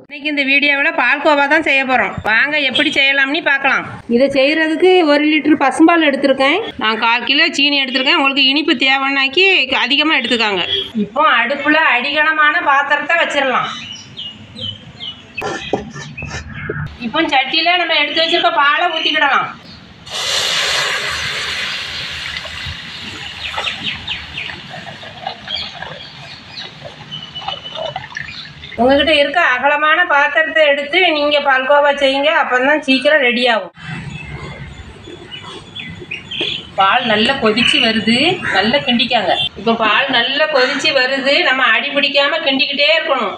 இன்னைக்கு இந்த வீடியோவில் பால்கோவா தான் செய்ய போகிறோம் வாங்க எப்படி செய்யலாம்னு பார்க்கலாம் இதை செய்கிறதுக்கு ஒரு லிட்டர் பசும்பால் எடுத்திருக்கேன் நான் கால் கிலோ சீனி எடுத்திருக்கேன் உங்களுக்கு இனிப்பு தேவைன்னாக்கி அதிகமாக எடுத்துக்காங்க இப்போ அடுப்பில் அடிகனமான பாத்திரத்தை வச்சிடலாம் இப்போ சட்டியில் நம்ம எடுத்து வச்சிருக்க பாலை ஊற்றிக்கிடலாம் உங்ககிட்ட இருக்க அகலமான பாத்திரத்தை எடுத்து நீங்கள் பால்கோவா செய்யுங்க அப்போ தான் சீக்கிரம் ரெடி ஆகும் பால் நல்லா கொதிச்சு வருது நல்லா கிண்டிக்காங்க இப்போ பால் நல்லா கொதிச்சு வருது நம்ம அடி பிடிக்காம கிண்டிக்கிட்டே இருக்கணும்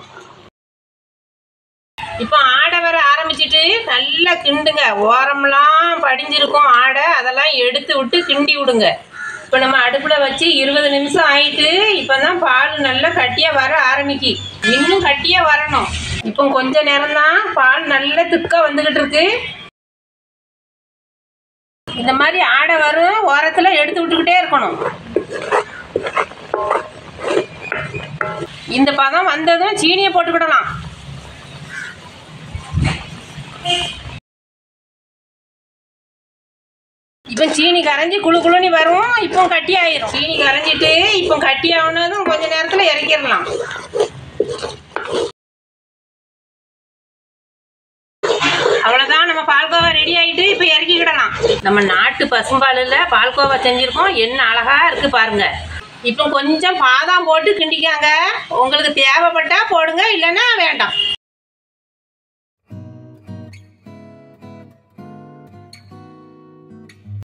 இப்போ ஆடை வர ஆரம்பிச்சிட்டு நல்லா கிண்டுங்க ஓரம்லாம் படிஞ்சிருக்கும் ஆடை அதெல்லாம் எடுத்து விட்டு கிண்டி விடுங்க இப்போ நம்ம அடுப்பில் வச்சு இருபது நிமிஷம் ஆயிட்டு இப்போ தான் பால் நல்லா கட்டியாக வர ஆரம்பிக்கி இன்னும் கட்டியாக வரணும் இப்போ கொஞ்ச நேரம் தான் பால் நல்லா திக்காக வந்துக்கிட்டு இருக்கு இந்த மாதிரி ஆடை வரும் ஓரத்தில் எடுத்து விட்டுக்கிட்டே இருக்கணும் இந்த பதம் வந்ததும் சீனியை போட்டுக்கிடலாம் இப்போ சீனி கரைஞ்சி குழு குழுன்னு வரும் இப்போ கட்டி ஆயிரும் சீனி கரைஞ்சிட்டு இப்போ கட்டி ஆகுனதும் கொஞ்ச நேரத்தில் இறக்கிடலாம் அவ்வளோதான் நம்ம பால்கோவா ரெடி ஆகிட்டு இப்போ இறக்கிக்கிடலாம் நம்ம நாட்டு பசும்பாலில் பால்கோவா செஞ்சுருக்கோம் என்ன அழகா இருக்கு பாருங்க இப்போ கொஞ்சம் பாதாம் போட்டு கிண்டிக்காங்க உங்களுக்கு தேவைப்பட்டா போடுங்க இல்லைன்னா வேண்டாம்